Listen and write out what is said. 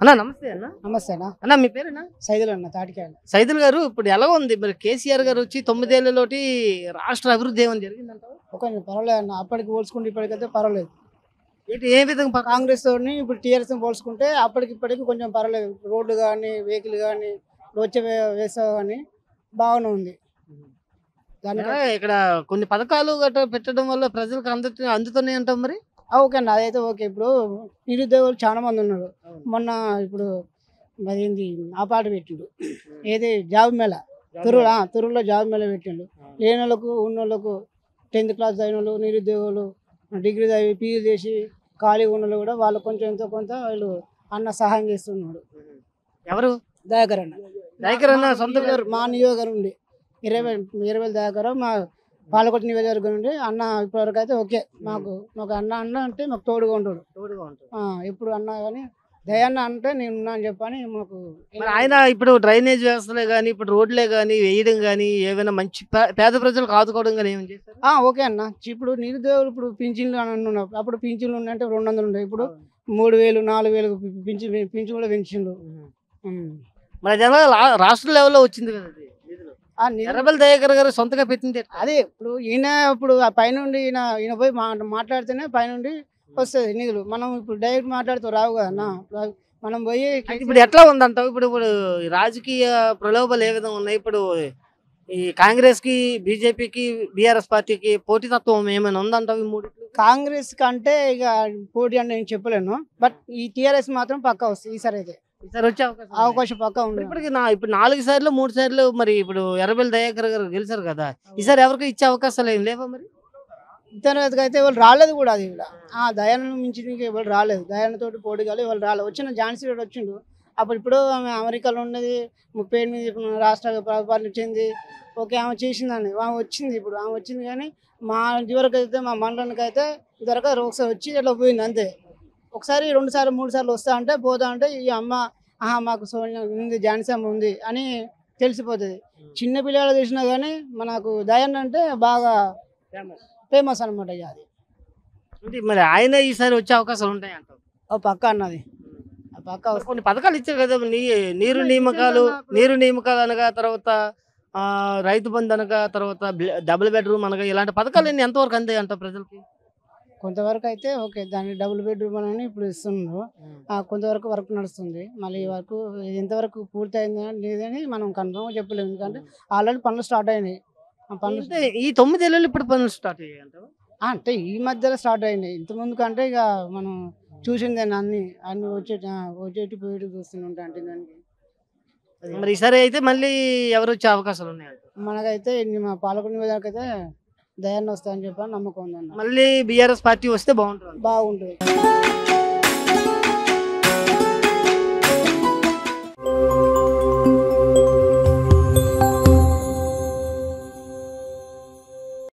అన్న నమస్తే అన్న నమస్తే అన్న అన్న మీ పేరేనా సైదులు అన్న తాటికాయలు సైదుల్ గారు ఇప్పుడు ఎలా ఉంది మరి కేసీఆర్ గారు వచ్చి తొమ్మిదేళ్లలోటి రాష్ట్ర అభివృద్ధి ఏమైనా జరిగిందంట ఒక పర్వాలేదు అన్న అప్పటికి పోల్చుకుంటే ఇప్పటికైతే పర్వాలేదు ఏంటి ఏ విధంగా పక్క- కాంగ్రెస్ తోని ఇప్పుడు టీఆర్ఎస్ పోల్చుకుంటే అప్పటికి ఇప్పటికి కొంచెం పర్వాలేదు రోడ్లు కానీ వెహికల్ కానీ వచ్చే వేసా కానీ బాగానే ఉంది దానికి ఆ, ఇక్కడ కొన్ని పథకాలు గట్రా పెట్టడం వల్ల ప్రజలకు అందు అందుతున్నాయి అంటాం మరి ఆ, ఓకే అన్న అదైతే ఓకే ఇప్పుడు నిరుద్యోగులు చాలా మంది ఉన్నారు మొన్న ఇప్పుడు మరి ఏంది ఆ పాట పెట్టిండు ఏది జాబ్ మేళ తురుల తురులో జాబ్ మేళ పెట్టిండు లేని వాళ్ళకు ఉన్న వాళ్ళకు టెన్త్ క్లాస్ చదివిన వాళ్ళు నిరుద్యోగులు డిగ్రీ చదివి పీజీ చేసి ఖాళీగా ఉన్న వాళ్ళు కూడా వాళ్ళు కొంచెం ఎంతో కొంత వాళ్ళు అన్న సహాయం చేస్తున్నాడు ఎవరు దయాకర్ అన్న దయాకర్ అన్న సొంత నియోజకవర్గం- మా నియోజకవర్గం నుండి ఇరవై ఇరవై దయాకర్ మా పాలకొట్టు నియోజకవర్గం నుండి అన్న ఇప్పటివరకు అయితే ఓకే మాకు మాకు అన్న అన్న అంటే మాకు తోడుగా ఉంటాడు తోడుగా ఉంటాడు. ఆ, ఎప్పుడు అన్నా కానీ దయన్న అంటే నేను ఉన్నా అని చెప్పని మాకు మరి ఆయన ఇప్పుడు డ్రైనేజ్ వ్యవస్థలే కానీ ఇప్పుడు రోడ్లే కానీ వేయడం కానీ ఏమైనా మంచి పే- పేద ప్రజలకు ఆదుకోవడం కానీ ఏమైనా చేస్తారు ఆ, ఓకే అన్న ఇప్పుడు నిరుద్యోగులు ఇప్పుడు పింఛన్లు అని అన్నారు అప్పుడు పింఛన్లు ఉన్నాయంటే రెండు వందలు ఉంటాయి ఇప్పుడు మూడు వేలు నాలుగు వేలు పింఛన్ పింఛన్ కూడా పెంచిండు ఉమ్. మరి అది ఎలా రా- రాష్ట్ర లెవెల్లో వచ్చింది కదా అది నిధులు. ఆ నిరు- ఎర్రబెల్లి దయాకర్ గారు సొంతగా పెట్టింది ఎట్లా? అదే ఇప్పుడు ఈయన ఇప్పుడు ఆ పైనుండి ఈయన ఈయన పోయి మా మాట్లాడితేనే పైనుండి వస్తుంది నిధులు మనం ఇప్పుడు డైరెక్ట్ మాట్లాడుతూ రావు కదా అన్న ఇప్పుడు మనం పోయి అయితే ఇప్పుడు ఎట్లా ఉందంటావు ఇప్పుడు ఇప్పుడు ఈ రాజకీయ ప్రలోభాలు ఏ విధంగా ఉన్నాయి ఇప్పుడు ఈ కాంగ్రెస్ కి బీజేపీకి బీఆర్ఎస్ పార్టీకి పోటీతత్వం ఏమైనా ఉందంటావు ఈ మూడు కాంగ్రెస్ కంటే ఇక పోటీ అంటే నేను చెప్పలేను బట్ ఈ టీఆర్ఎస్ మాత్రం పక్కా వస్తుంది ఈసారి అయితే ఈసారి వచ్చే అవకాశం ఉంది. అవకాశం పక్కా ఉంది ఇప్పటికి నా ఇప్పుడు నాలుగు సార్లు మూడు సార్లు మరి ఇప్పుడు ఎర్రబెల్లి దయాకర్ గారు గెలిచారు కదా ఈసారి ఎవరికి ఇచ్చే అవకాశాలు ఏం లేవా మరి ఇతరులకు అయితే వాళ్ళు రాలేదు కూడా అది కూడా ఆ దయాలను మించి ఇంకా ఎవరు రాలేదు దయాన తోటి పోటీ కాదు వాళ్ళు రాలేదు వచ్చిన ఝాన్సీ రెడ్డి వచ్చిండు అప్పుడు ఇప్పుడు ఆమె అమెరికాలో ఉన్నది ముప్పై ఎనిమిది రాష్ట్ర పరిపాలించింది ఓకే ఆమె చేసిందండి ఆమె వచ్చింది ఇప్పుడు ఆమె వచ్చింది కానీ మా ఇదివరకు అయితే మా మండలానికి అయితే ఇదివరకు ఒకసారి వచ్చి ఇట్లా పోయింది అంతే ఒకసారి రెండు సార్లు మూడు సార్లు వస్తా అంటే పోతా అంటే ఈ అమ్మ ఆహా మాకు సోనియా ఉంది ఝాన్సీ అమ్మ ఉంది అని తెలిసిపోతుంది చిన్న పిల్లలు తెలిసినా కానీ మనకు దయాన్ని అంటే బాగా ఫేమస్ అనమాట ఇక అది అంటే మరి ఆయన ఈసారి వచ్చే అవకాశాలు ఉంటాయి అంటావు ఓ పక్క అన్నది ఆ పక్క మరి కొన్ని పథకాలు ఇచ్చారు కదా నీ నీరు నియామకాలు నీరు నియామకాలు అనగా తర్వాత ఆ, రైతు బంధు అనగా తర్వాత బ్ల- డబుల్ బెడ్రూమ్ అనగా ఇలాంటి పథకాలు ఎన్ని ఎంతవరకు అందాయి అంట ప్రజలకి కొంతవరకు అయితే ఓకే దాన్ని డబుల్ బెడ్రూమ్ అని ఇప్పుడు ఇస్తున్నారు ఆ, కొంతవరకు వర్క్ నడుస్తుంది మళ్ళీ ఈ వర్క్ ఇది ఎంతవరకు పూర్తి అయిందా లేదని మనం కన్ఫర్మ్ చెప్పలేము ఎందుకంటే ఆల్రెడీ పనులు స్టార్ట్ అయినాయి ఆ పనులు అంటే ఈ తొమ్మిది ఏళ్ళు ఇప్పుడు పనులు స్టార్ట్ అయ్యాయి అంటావు ఆ, అంటే ఈ మధ్యలో స్టార్ట్ అయినాయి ఇంత ముందు కంటే ఇక మనం చూసిందేనా అన్ని అన్ని వచ్చే వచ్చేటి పోయేటి చూస్తుంటే అంటే దానికి అది. మరి ఈసారి అయితే మళ్ళీ ఎవరు వచ్చే అవకాశాలు ఉన్నాయి మనకైతే ఇన్ని మా పాలకొండ నియోజకవర్గం అయితే దయాన్ని వస్తాయని చెప్పి నమ్మకం ఉందన్న మళ్ళీ బీఆర్ఎస్ పార్టీ వస్తే బాగుంటుంది బాగుంటుంది